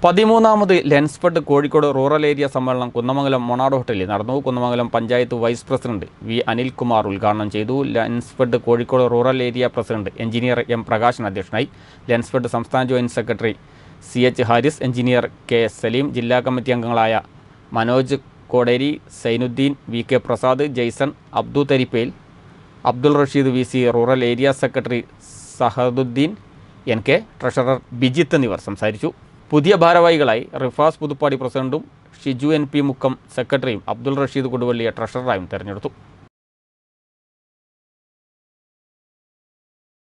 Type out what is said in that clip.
പതിമൂന്നാമത് Lensfed Kozhikode rural area സമ്മേളനം കുന്നമംഗലം മൊണാട് ഹോട്ടലിൽ നടന്നു Kunnamangalam panchayat vice president V Anilkumar ഉദ്ഘാടനം ചെയ്തു Lensfed Kozhikode rural area president engineer M Prakashan അധ്യക്ഷനായി ലെൻസ്ഫെഡ് സംസ്ഥാന joint secretary C H Haris engineer K S Saleem ജില്ലാ കമ്മിറ്റി അംഗങ്ങളായ Manoj Koderi Zainuddin V K Prasad Jaison Abdu Tharippel Abdul Rasheed V C rural area secretary Sahaduddin N K treasurer Bijith എന്നിവർ സംസാരിച്ചു പുതിയ ഭാരവാഹികളായി റിഫാസ് പുതുപ്പാടി പ്രസിഡന്റും ഷിജു എൻ പി മുക്കം സെക്രട്ടറിയും അബ്ദുൾ റഷീദ് കൊടുവള്ളിയെ ട്രഷററായും തെരഞ്ഞെടുത്തു